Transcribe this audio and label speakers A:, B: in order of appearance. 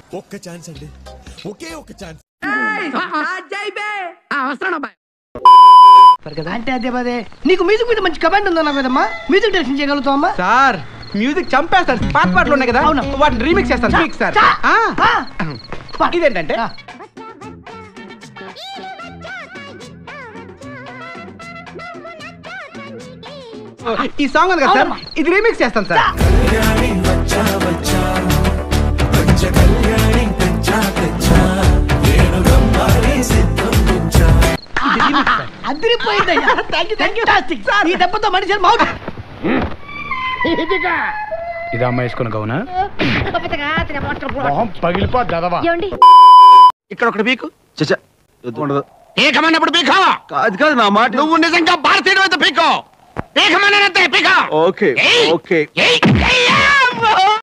A: ఒక్క ఛాన్స్ అండి ఒకే ఒక్క ఛాన్స్
B: అంటే అదే పదే నీకు మ్యూజిక్ మీద మంచి కమాండ్ ఉందన్నా కదమ్మా మ్యూజిక్ డైరెక్షన్ చేయగలుగుతావు అమ్మా
C: సార్ మ్యూజిక్ చంపేస్తాను పాత పాటలు ఉన్నాయి కదా
B: అవును.
C: వాటిని రీమిక్స్ చేస్తాను రీమిక్స్ సార్ ఆ, ఇదేంటంటే ఈ సాంగ్ ఉంది కదా సార్ ఇది రీమిక్స్ చేస్తాను సార్
B: అదిరిపోయిందయ్యా Fantastic. ఈ దెబ్బతో మనిషి మౌట్
C: ఇది అమ్మాయి వేసుకున్న గౌనా
D: ఏమండి
C: ఇక్కడ ఒకటి పీకు
E: చచ్చా ఉండదు
C: పీకమన్నప్పుడు పీకో
E: కాదు కాదు నా మాట
C: నువ్వు నిజంగా భారతీయుడు అయితే పీకో పీకమన్నానంతే పీకో
E: ఓకే
C: ఏయ్!
E: ఓకే
C: ఏయ్! ఏయ్!